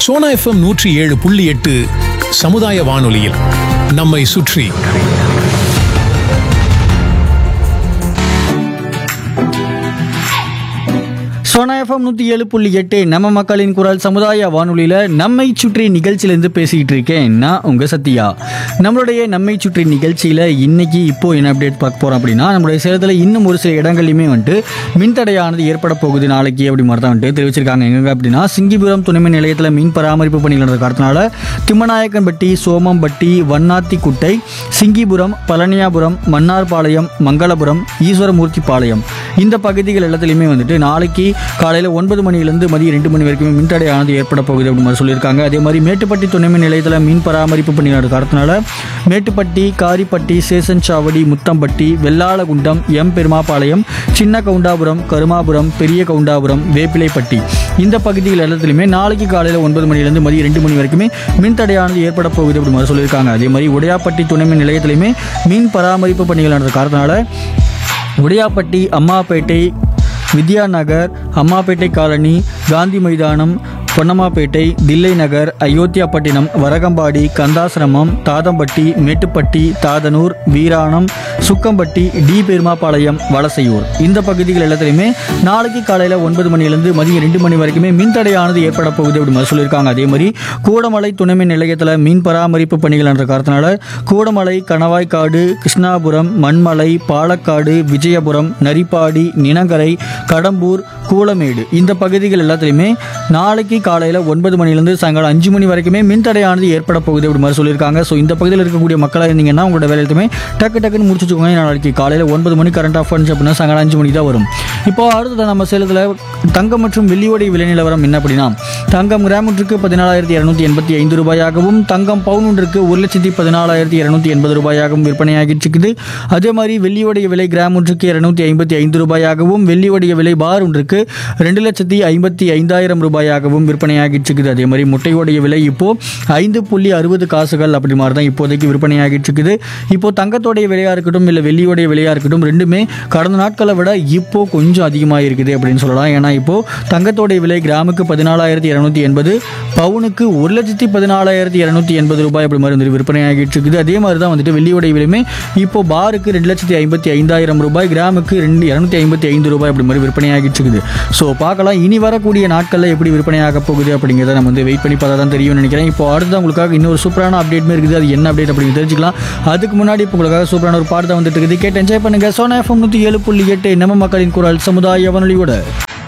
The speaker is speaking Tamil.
சோனா எஃப்எம் நூற்றி ஏழு புள்ளி எட்டு சமுதாய வானொலியில் நம்மை சுற்றி சோனா எஃப்எம் நூற்றி ஏழு புள்ளி எட்டு நம்ம மக்களின் குரல் சமுதாய வானொலியில் நம்மை சுற்றி நிகழ்ச்சியிலேருந்து பேசிக்கிட்டு இருக்கேன் நான் உங்கள் சத்யா நம்மளுடைய நம்மை சுற்றி நிகழ்ச்சியில் இன்னைக்கு இப்போ என்ன அப்டேட் பார்க்க போகிறோம் அப்படின்னா நம்மளுடைய சேலத்தில் இன்னும் ஒரு சில இடங்கள்லையுமே வந்துட்டு மின்தடையானது ஏற்பட போகுது நாளைக்கு அப்படி மாதிரி தான் வந்துட்டு தெரிவிச்சிருக்காங்க எங்க அப்படின்னா சிங்கிபுரம் துணைமின் நிலையத்தில் மின் பராமரிப்பு பணிகள் நடந்த காரணத்தினால திம்மநாயக்கன்பட்டி சோமம்பட்டி வண்ணாத்திக்குட்டை சிங்கிபுரம் பழனியாபுரம் மன்னார்பாளையம் மங்களபுரம் ஈஸ்வரமூர்த்தி பாளையம் இந்த பகுதிகள் எல்லாத்துலேயுமே வந்துட்டு நாளைக்கு காலையில் ஒன்பது மணிலேருந்து மதியம் ரெண்டு மணி வரைக்கும் மின்தடையானது ஏற்பட போகுது அப்படின்னு மாதிரி சொல்லியிருக்காங்க அதே மாதிரி மேட்டுப்பட்டி துணைமின் நிலையத்தில் மின் பராமரிப்பு பணி நடந்த காரணத்தினால மேட்டுப்பட்டி காரிப்பட்டி சேசன்சாவடி முத்தம்பட்டி வெள்ளாளகுண்டம் எம் பெருமாபாளையம் சின்ன கவுண்டாபுரம் கருமாபுரம் பெரிய கவுண்டாபுரம் வேப்பிலைப்பட்டி இந்த பகுதிகள் எல்லாத்துலையுமே நாளைக்கு காலையில் ஒன்பது மணிலேருந்து மதியம் ரெண்டு மணி வரைக்குமே மின்தடையானது ஏற்பட போகுது அப்படி மாதிரி சொல்லியிருக்காங்க அதே மாதிரி உடையாப்பட்டி துணைமின் நிலையத்திலையுமே மின் பராமரிப்பு பணிகள் நடந்த காரணத்தினால உடையாப்பட்டி அம்மாப்பேட்டை வித்யா நகர் அம்மாப்பேட்டை காலனி காந்தி மைதானம் பொன்னம்மாப்பேட்டை தில்லை நகர் அயோத்தியாப்பட்டினம் வரகம்பாடி கந்தாசிரமம் தாதம்பட்டி மேட்டுப்பட்டி தாதனூர் வீராணம் சுக்கம்பட்டி டி பெருமாபாளையம் வலசையூர் இந்த பகுதிகள் எல்லாத்துலையுமே நாளைக்கு காலையில் ஒன்பது மணிலேருந்து மதியம் ரெண்டு மணி வரைக்குமே மின்தடையானது ஏற்பட போகுது அப்படி மாதிரி சொல்லியிருக்காங்க அதே மாதிரி கூடமலை துணைமின் நிலையத்தில் மின் பராமரிப்பு பணிகள் என்ற காரணத்தினால கூடமலை கணவாய்க்காடு கிருஷ்ணாபுரம் மண்மலை பாலக்காடு விஜயபுரம் நரிப்பாடி நினங்கரை கடம்பூர் கூலமேடு இந்த பகுதிகள் எல்லாத்துலேயுமே நாளைக்கு காலையில் ஒன்பது மணிலேருந்து சாயங்காலம் அஞ்சு மணி வரைக்குமே மின்தடையானது ஏற்பட போகுது அப்படி மாதிரி சொல்லியிருக்காங்க ஸோ இந்த பகுதியில் இருக்கக்கூடிய மக்களாக இருந்தீங்கன்னா உங்களோட வேலையுமே டக்கு டக்குன்னு முடிச்சு வச்சுக்கோங்க நாளைக்கு காலையில் ஒன்பது மணி கரண்ட் ஆஃப் பண்ணுச்சு அப்படின்னா சாயங்காலம் அஞ்சு மணிக்கு தான் வரும் இப்போ அடுத்தது நம்ம சேலத்தில் தங்கம் மற்றும் வெள்ளியோடைய விலை நிலவரம் என்ன அப்படின்னா தங்கம் கிராம் ஒன்றுக்கு பதினாலாயிரத்தி இரநூத்தி எண்பத்தி ஐந்து ரூபாயாகவும் தங்கம் பவுன் ஒன்றுக்கு ஒரு லட்சத்தி பதினாலாயிரத்தி இரநூத்தி எண்பது ரூபாயாகவும் விற்பனையாகிட்டு இருக்குது அதே மாதிரி வெள்ளியோடைய விலை கிராம் ஒன்றுக்கு இரநூத்தி ஐம்பத்தி ஐந்து ரூபாயாகவும் வெள்ளியோடைய விலை பார் ஒன்றுக்கு ரெண்டு லட்சத்தி ஐம்பத்தி ஐந்தாயிரம் ரூபாயாகவும் விற்பனையாகிட்டு இருக்குது அதே மாதிரி முட்டையோடைய விலை இப்போ ஐந்து புள்ளி அறுபது காசுகள் அப்படி மாதிரி தான் இப்போதைக்கு விற்பனையாகிட்டு இருக்குது இப்போ தங்கத்தோடைய விலையாக இருக்கட்டும் இல்லை வெள்ளியோடைய விலையாக இருக்கட்டும் ரெண்டுமே கடந்த நாட்களை விட இப்போ கொஞ்சம் அதிகமாக இருக்குது அப்படின்னு சொல்லலாம் ஏன்னா இப்போ தங்கத்தோடைய விலை கிராமுக்கு பதினாலாயிரத்தி இரநூத்தி எண்பது பவுனுக்கு ஒரு லட்சத்தி பதினாலாயிரத்தி இரநூத்தி எண்பது ரூபாய் அப்படி மாதிரி வந்துட்டு விற்பனையாகிட்டு இருக்குது அதே மாதிரி தான் வந்துட்டு வெள்ளியோடைய விலையுமே இப்போ பாருக்கு ரெண்டு லட்சத்தி ஐம்பத்தி ஐந்தாயிரம் ரூபாய் கிராமுக்கு ரெண்டு இரநூத்தி ஐம்பத்தி ஐந்து ரூபாய் அப்படி மாதிரி விற்பனையாகிட்டு இருக்குது ஸோ பார்க்கலாம் இனி வரக்கூடிய நாட்களில் எப்படி விற்பனையாக போகுது அப்படிங்கிறத நம்ம வந்து வெயிட் பண்ணி பார்த்தா தான் தெரியும்னு நினைக்கிறேன் இப்போ அடுத்து உங்களுக்காக இன்னொரு சூப்பரான அப்டேட்மே இருக்குது அது என்ன அப்டேட் அப்படின்னு தெரிஞ்சுக்கலாம் அதுக்கு முன்னாடி இப்போ உங்களுக்காக சூப்பரான ஒரு பாட்டு தான் வந்துட்டு இருக்குது கேட்டு என்ஜாய் பண்ணுங்க சோனா எஃப்எம் நூற்றி ஏழு புள்ளி எட்டு நம்ம மக்களின் குரல் சமுதாய வானொலியோட